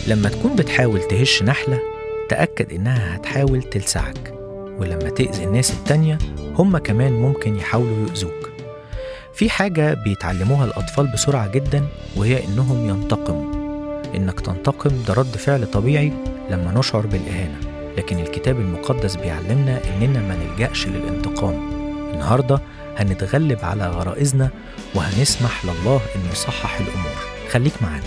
لما تكون بتحاول تهش نحلة تأكد إنها هتحاول تلسعك ولما تأذي الناس التانية هم كمان ممكن يحاولوا يؤذوك في حاجة بيتعلموها الأطفال بسرعة جدا وهي إنهم ينتقموا إنك تنتقم ده رد فعل طبيعي لما نشعر بالإهانة لكن الكتاب المقدس بيعلمنا إننا ما نلجأش للانتقام النهاردة هنتغلب على غرائزنا وهنسمح لله إنه يصحح الأمور خليك معانا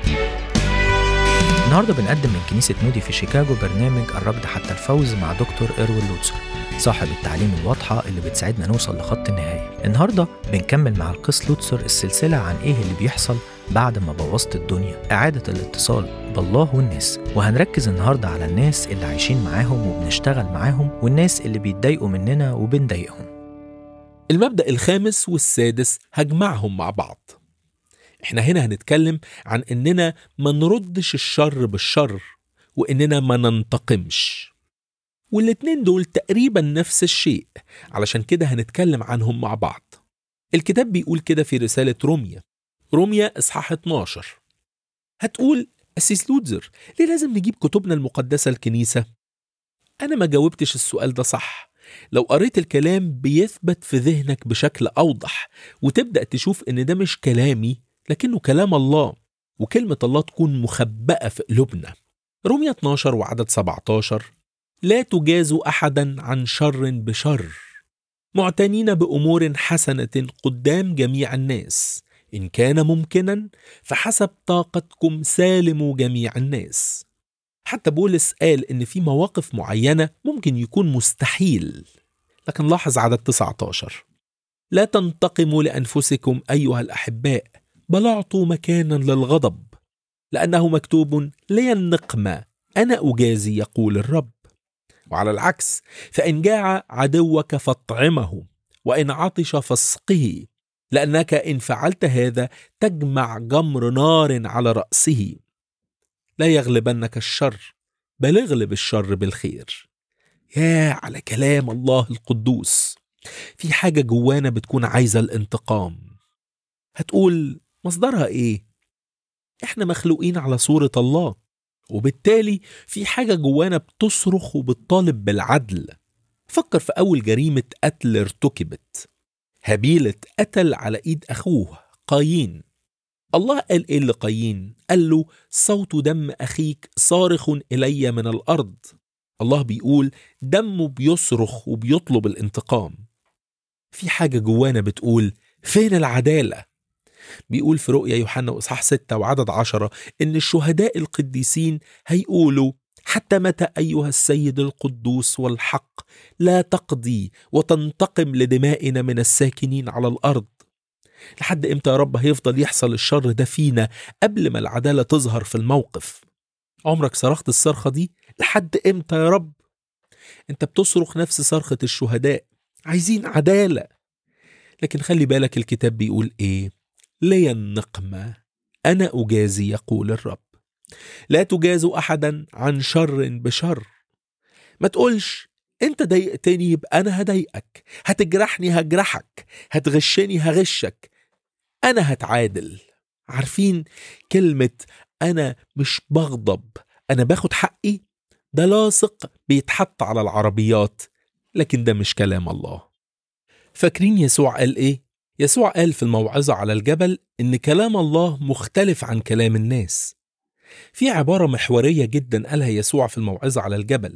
النهارده بنقدم من كنيسة مودي في شيكاغو برنامج الركض حتى الفوز مع دكتور إروين لوتسر صاحب التعليم الواضحة اللي بتساعدنا نوصل لخط النهاية النهاردة بنكمل مع القس لوتسر السلسلة عن إيه اللي بيحصل بعد ما بوظت الدنيا إعادة الاتصال بالله والناس وهنركز النهاردة على الناس اللي عايشين معاهم وبنشتغل معاهم والناس اللي بيتضايقوا مننا وبنضايقهم المبدأ الخامس والسادس هجمعهم مع بعض احنا هنا هنتكلم عن اننا ما نردش الشر بالشر واننا ما ننتقمش والاتنين دول تقريبا نفس الشيء علشان كده هنتكلم عنهم مع بعض الكتاب بيقول كده في رسالة روميا روميا اصحاح 12 هتقول أسيس لودزر ليه لازم نجيب كتبنا المقدسة الكنيسة؟ أنا ما جاوبتش السؤال ده صح لو قريت الكلام بيثبت في ذهنك بشكل أوضح وتبدأ تشوف إن ده مش كلامي لكنه كلام الله وكلمة الله تكون مخبأة في قلوبنا رومية 12 وعدد 17 لا تجازوا أحدا عن شر بشر معتنين بأمور حسنة قدام جميع الناس إن كان ممكنا فحسب طاقتكم سالموا جميع الناس حتى بولس قال إن في مواقف معينة ممكن يكون مستحيل لكن لاحظ عدد 19 لا تنتقموا لأنفسكم أيها الأحباء بل اعطوا مكانا للغضب لانه مكتوب لي النقمه انا اجازي يقول الرب وعلى العكس فان جاع عدوك فاطعمه وان عطش فاسقه لانك ان فعلت هذا تجمع جمر نار على راسه لا يغلبنك الشر بل اغلب الشر بالخير يا على كلام الله القدوس في حاجه جوانا بتكون عايزه الانتقام هتقول مصدرها ايه احنا مخلوقين على صورة الله وبالتالي في حاجة جوانا بتصرخ وبتطالب بالعدل فكر في أول جريمة قتل ارتكبت هابيل اتقتل على إيد أخوه قايين الله قال إيه لقايين قال له صوت دم أخيك صارخ إلي من الأرض الله بيقول دمه بيصرخ وبيطلب الانتقام في حاجة جوانا بتقول فين العدالة بيقول في رؤيا يوحنا إصحاح 6 وعدد عشرة إن الشهداء القديسين هيقولوا حتى متى أيها السيد القدوس والحق لا تقضي وتنتقم لدمائنا من الساكنين على الأرض لحد إمتى يا رب هيفضل يحصل الشر ده فينا قبل ما العدالة تظهر في الموقف عمرك صرخت الصرخة دي لحد إمتى يا رب أنت بتصرخ نفس صرخة الشهداء عايزين عدالة لكن خلي بالك الكتاب بيقول إيه لي النقمة أنا أجازي يقول الرب لا تجازوا أحدا عن شر بشر ما تقولش أنت ضايقتني يبقى أنا هضايقك هتجرحني هجرحك هتغشني هغشك أنا هتعادل عارفين كلمة أنا مش بغضب أنا باخد حقي ده لاصق بيتحط على العربيات لكن ده مش كلام الله فاكرين يسوع قال إيه؟ يسوع قال في الموعظة على الجبل إن كلام الله مختلف عن كلام الناس. في عبارة محورية جدا قالها يسوع في الموعظة على الجبل.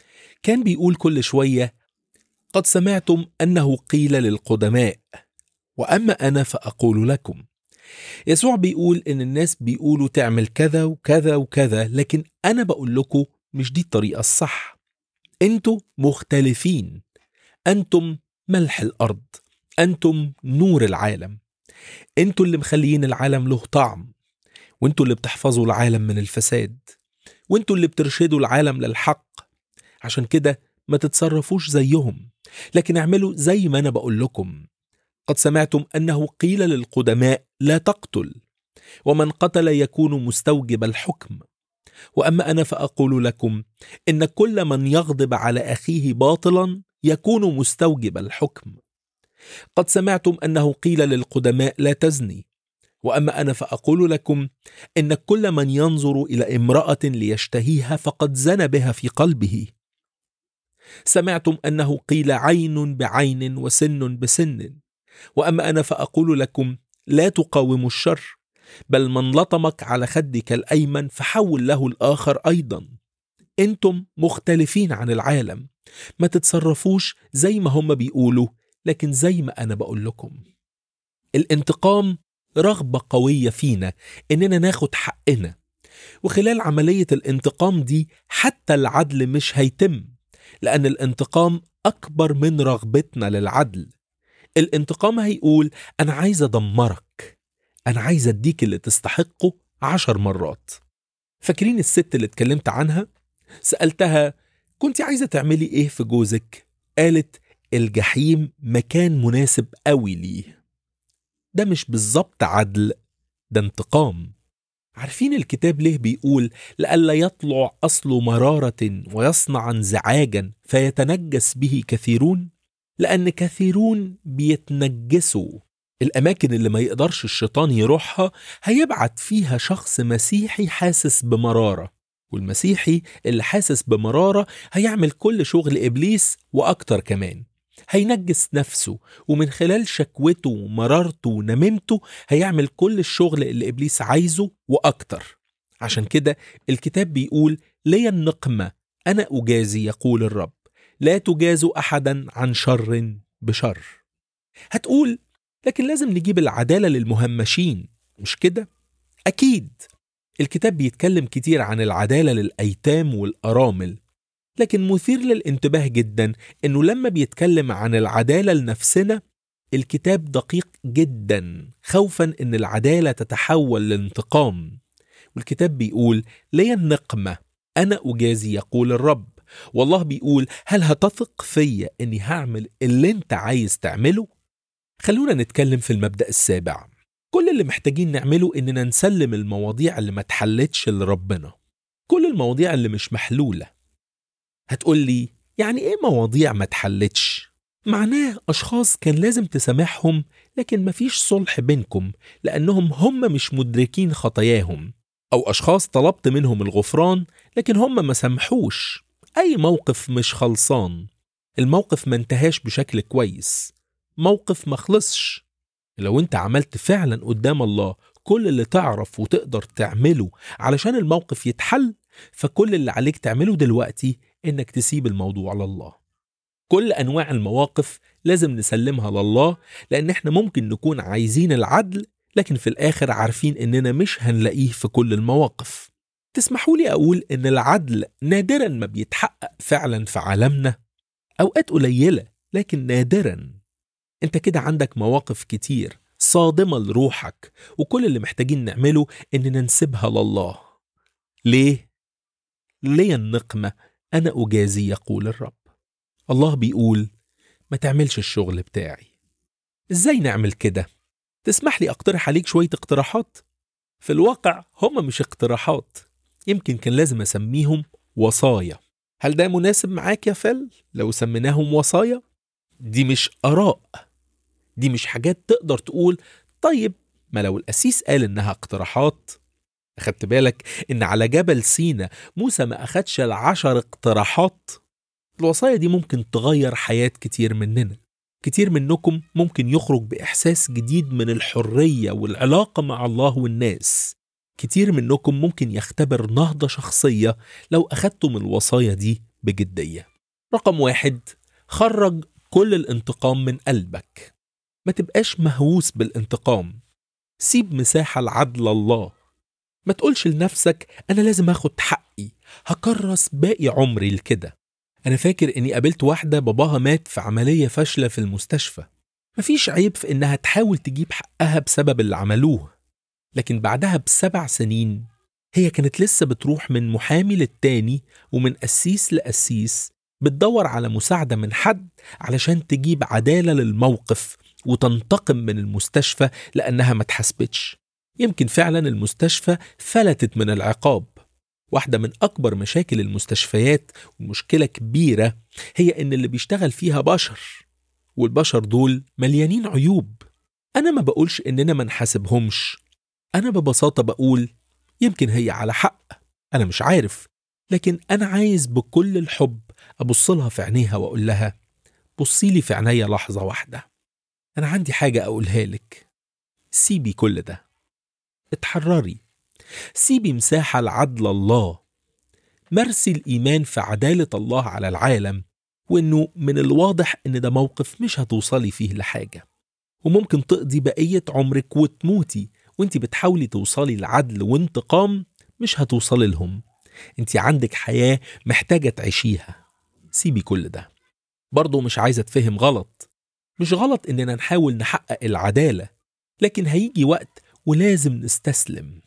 كان بيقول كل شوية: قد سمعتم أنه قيل للقدماء، وأما أنا فأقول لكم. يسوع بيقول إن الناس بيقولوا تعمل كذا وكذا وكذا، لكن أنا بقول لكم مش دي الطريقة الصح. أنتوا مختلفين. أنتم ملح الأرض. أنتم نور العالم أنتوا اللي مخليين العالم له طعم وأنتوا اللي بتحفظوا العالم من الفساد وأنتوا اللي بترشدوا العالم للحق عشان كده ما تتصرفوش زيهم لكن اعملوا زي ما أنا بقول لكم قد سمعتم أنه قيل للقدماء لا تقتل ومن قتل يكون مستوجب الحكم وأما أنا فأقول لكم إن كل من يغضب على أخيه باطلا يكون مستوجب الحكم قد سمعتم انه قيل للقدماء لا تزني واما انا فاقول لكم ان كل من ينظر الى امراه ليشتهيها فقد زنى بها في قلبه سمعتم انه قيل عين بعين وسن بسن واما انا فاقول لكم لا تقاوموا الشر بل من لطمك على خدك الايمن فحول له الاخر ايضا انتم مختلفين عن العالم ما تتصرفوش زي ما هم بيقولوا لكن زي ما انا بقول لكم الانتقام رغبه قويه فينا اننا ناخد حقنا وخلال عمليه الانتقام دي حتى العدل مش هيتم لان الانتقام اكبر من رغبتنا للعدل الانتقام هيقول انا عايز ادمرك انا عايز اديك اللي تستحقه عشر مرات فاكرين الست اللي اتكلمت عنها سالتها كنت عايزه تعملي ايه في جوزك قالت الجحيم مكان مناسب قوي ليه ده مش بالظبط عدل ده انتقام عارفين الكتاب ليه بيقول لئلا يطلع اصل مراره ويصنع انزعاجا فيتنجس به كثيرون لان كثيرون بيتنجسوا الاماكن اللي ما يقدرش الشيطان يروحها هيبعت فيها شخص مسيحي حاسس بمراره والمسيحي اللي حاسس بمراره هيعمل كل شغل ابليس واكتر كمان هينجس نفسه ومن خلال شكوته ومرارته ونميمته هيعمل كل الشغل اللي ابليس عايزه واكتر عشان كده الكتاب بيقول لي النقمه انا اجازي يقول الرب لا تجازوا احدا عن شر بشر هتقول لكن لازم نجيب العداله للمهمشين مش كده اكيد الكتاب بيتكلم كتير عن العداله للايتام والارامل لكن مثير للانتباه جدا انه لما بيتكلم عن العداله لنفسنا الكتاب دقيق جدا خوفا ان العداله تتحول لانتقام والكتاب بيقول لي النقمه انا اجازي يقول الرب والله بيقول هل هتثق فيا اني هعمل اللي انت عايز تعمله خلونا نتكلم في المبدا السابع كل اللي محتاجين نعمله اننا نسلم المواضيع اللي ما اتحلتش لربنا كل المواضيع اللي مش محلوله هتقول لي يعني ايه مواضيع ما اتحلتش معناه اشخاص كان لازم تسامحهم لكن مفيش صلح بينكم لانهم هم مش مدركين خطاياهم او اشخاص طلبت منهم الغفران لكن هم ما سامحوش اي موقف مش خلصان الموقف ما انتهاش بشكل كويس موقف ما خلصش لو انت عملت فعلا قدام الله كل اللي تعرف وتقدر تعمله علشان الموقف يتحل فكل اللي عليك تعمله دلوقتي انك تسيب الموضوع لله كل انواع المواقف لازم نسلمها لله لان احنا ممكن نكون عايزين العدل لكن في الاخر عارفين اننا مش هنلاقيه في كل المواقف تسمحوا لي اقول ان العدل نادرا ما بيتحقق فعلا في عالمنا اوقات قليله لكن نادرا انت كده عندك مواقف كتير صادمه لروحك وكل اللي محتاجين نعمله اننا نسيبها لله ليه ليه النقمه انا اجازي يقول الرب الله بيقول ما تعملش الشغل بتاعي ازاي نعمل كده تسمح لي اقترح عليك شويه اقتراحات في الواقع هم مش اقتراحات يمكن كان لازم اسميهم وصايا هل ده مناسب معاك يا فل لو سميناهم وصايا دي مش اراء دي مش حاجات تقدر تقول طيب ما لو القسيس قال انها اقتراحات أخدت بالك إن على جبل سينا موسى ما أخدش العشر اقتراحات الوصايا دي ممكن تغير حياة كتير مننا كتير منكم ممكن يخرج بإحساس جديد من الحرية والعلاقة مع الله والناس كتير منكم ممكن يختبر نهضة شخصية لو أخدتم الوصايا دي بجدية رقم واحد خرج كل الانتقام من قلبك ما تبقاش مهووس بالانتقام سيب مساحة لعدل الله ما تقولش لنفسك أنا لازم أخد حقي هكرس باقي عمري لكده أنا فاكر إني قابلت واحدة باباها مات في عملية فاشلة في المستشفى مفيش عيب في إنها تحاول تجيب حقها بسبب اللي عملوه لكن بعدها بسبع سنين هي كانت لسه بتروح من محامي للتاني ومن قسيس لقسيس بتدور على مساعدة من حد علشان تجيب عدالة للموقف وتنتقم من المستشفى لأنها ما اتحسبتش يمكن فعلا المستشفى فلتت من العقاب واحدة من أكبر مشاكل المستشفيات ومشكلة كبيرة هي إن اللي بيشتغل فيها بشر والبشر دول مليانين عيوب أنا ما بقولش إننا ما نحاسبهمش أنا ببساطة بقول يمكن هي على حق أنا مش عارف لكن أنا عايز بكل الحب أبص لها في عينيها وأقول لها بصي لي في عينيا لحظة واحدة أنا عندي حاجة أقولها لك سيبي كل ده اتحرري سيبي مساحة لعدل الله مرسي الإيمان في عدالة الله على العالم وإنه من الواضح إن ده موقف مش هتوصلي فيه لحاجة وممكن تقضي بقية عمرك وتموتي وانت بتحاولي توصلي لعدل وانتقام مش هتوصلي لهم انت عندك حياة محتاجة تعيشيها سيبي كل ده برضه مش عايزة تفهم غلط مش غلط إننا نحاول نحقق العدالة لكن هيجي وقت ولازم نستسلم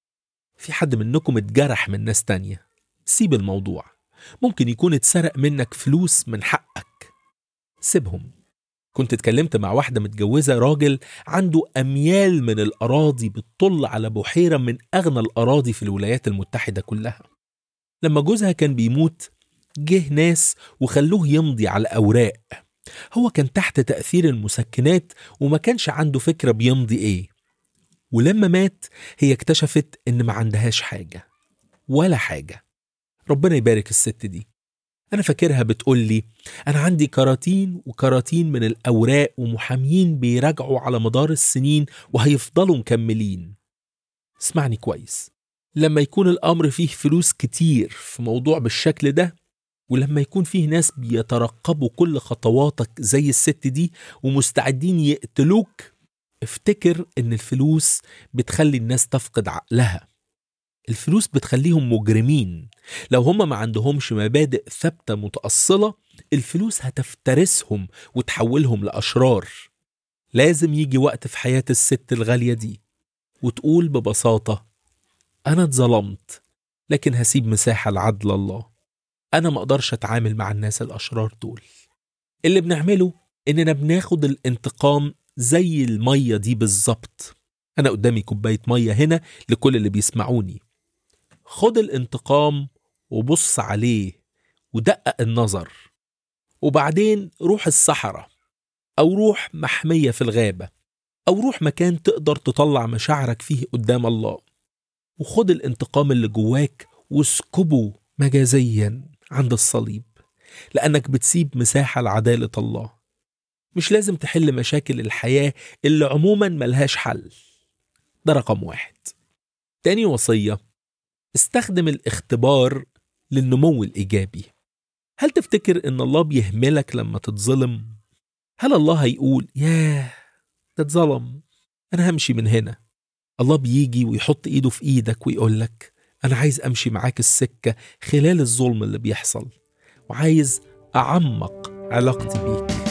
في حد منكم اتجرح من ناس تانية سيب الموضوع ممكن يكون اتسرق منك فلوس من حقك سيبهم كنت اتكلمت مع واحدة متجوزة راجل عنده أميال من الأراضي بتطل على بحيرة من أغنى الأراضي في الولايات المتحدة كلها لما جوزها كان بيموت جه ناس وخلوه يمضي على أوراق هو كان تحت تأثير المسكنات وما كانش عنده فكرة بيمضي إيه ولما مات هي اكتشفت إن ما عندهاش حاجة ولا حاجة ربنا يبارك الست دي أنا فاكرها بتقول لي أنا عندي كراتين وكراتين من الأوراق ومحامين بيراجعوا على مدار السنين وهيفضلوا مكملين اسمعني كويس لما يكون الأمر فيه فلوس كتير في موضوع بالشكل ده ولما يكون فيه ناس بيترقبوا كل خطواتك زي الست دي ومستعدين يقتلوك افتكر ان الفلوس بتخلي الناس تفقد عقلها الفلوس بتخليهم مجرمين لو هم ما عندهمش مبادئ ثابتة متأصلة الفلوس هتفترسهم وتحولهم لأشرار لازم يجي وقت في حياة الست الغالية دي وتقول ببساطة أنا اتظلمت لكن هسيب مساحة لعدل الله أنا ما أقدرش أتعامل مع الناس الأشرار دول اللي بنعمله إننا بناخد الانتقام زي المية دي بالظبط أنا قدامي كوباية مية هنا لكل اللي بيسمعوني خد الانتقام وبص عليه ودقق النظر وبعدين روح الصحراء أو روح محمية في الغابة أو روح مكان تقدر تطلع مشاعرك فيه قدام الله وخد الانتقام اللي جواك واسكبه مجازيا عند الصليب لأنك بتسيب مساحة لعدالة الله مش لازم تحل مشاكل الحياة اللي عموما ملهاش حل ده رقم واحد تاني وصية استخدم الاختبار للنمو الإيجابي هل تفتكر إن الله بيهملك لما تتظلم؟ هل الله هيقول ياه ده اتظلم أنا همشي من هنا الله بيجي ويحط إيده في إيدك ويقولك أنا عايز أمشي معاك السكة خلال الظلم اللي بيحصل وعايز أعمق علاقتي بيك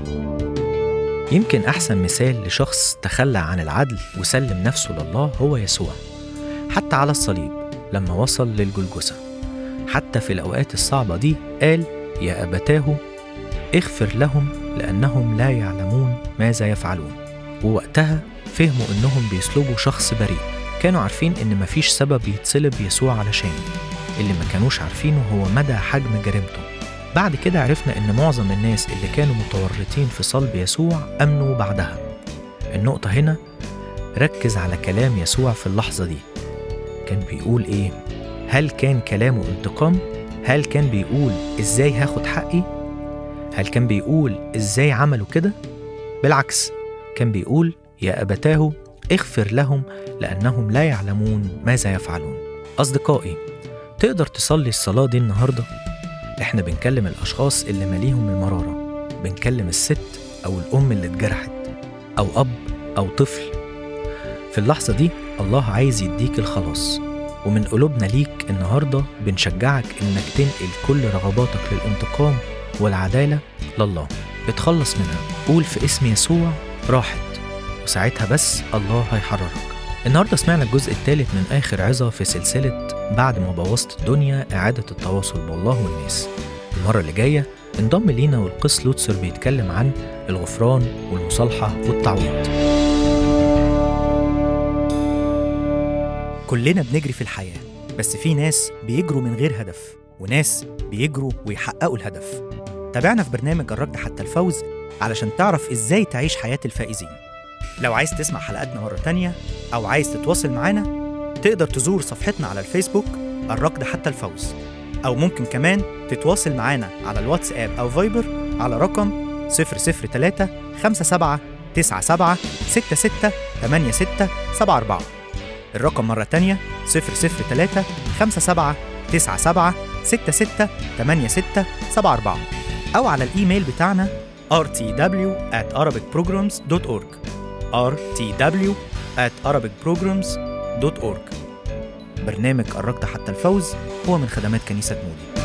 يمكن أحسن مثال لشخص تخلى عن العدل وسلم نفسه لله هو يسوع حتى على الصليب لما وصل للجلجسة حتى في الأوقات الصعبة دي قال يا أبتاه اغفر لهم لأنهم لا يعلمون ماذا يفعلون ووقتها فهموا إنهم بيسلبوا شخص بريء كانوا عارفين إن مفيش سبب يتصلب يسوع علشانه اللي ما كانوش عارفينه هو مدى حجم جريمته بعد كده عرفنا إن معظم الناس اللي كانوا متورطين في صلب يسوع أمنوا بعدها النقطة هنا ركز على كلام يسوع في اللحظة دي كان بيقول إيه؟ هل كان كلامه انتقام؟ هل كان بيقول إزاي هاخد حقي؟ هل كان بيقول إزاي عملوا كده؟ بالعكس كان بيقول يا أبتاه اغفر لهم لأنهم لا يعلمون ماذا يفعلون أصدقائي تقدر تصلي الصلاة دي النهاردة؟ إحنا بنكلم الأشخاص اللي ماليهم المرارة بنكلم الست أو الأم اللي اتجرحت أو أب أو طفل في اللحظة دي الله عايز يديك الخلاص ومن قلوبنا ليك النهاردة بنشجعك إنك تنقل كل رغباتك للانتقام والعدالة لله اتخلص منها قول في اسم يسوع راحت وساعتها بس الله هيحررك النهاردة سمعنا الجزء الثالث من آخر عظة في سلسلة بعد ما بوظت الدنيا إعادة التواصل بالله والناس المرة اللي جاية انضم لينا والقس لوتسر بيتكلم عن الغفران والمصالحة والتعويض كلنا بنجري في الحياة بس في ناس بيجروا من غير هدف وناس بيجروا ويحققوا الهدف تابعنا في برنامج الركض حتى الفوز علشان تعرف ازاي تعيش حياة الفائزين لو عايز تسمع حلقاتنا مرة تانية أو عايز تتواصل معانا تقدر تزور صفحتنا على الفيسبوك الركض حتى الفوز أو ممكن كمان تتواصل معانا على الواتساب أو فايبر على رقم 003 57 97 66 86 74 الرقم مرة تانية 003 57 97 66 86 74 أو على الإيميل بتاعنا rtw at arabicprograms.org rtw at arabicprograms.org برنامج قربت حتى الفوز هو من خدمات كنيسة مودي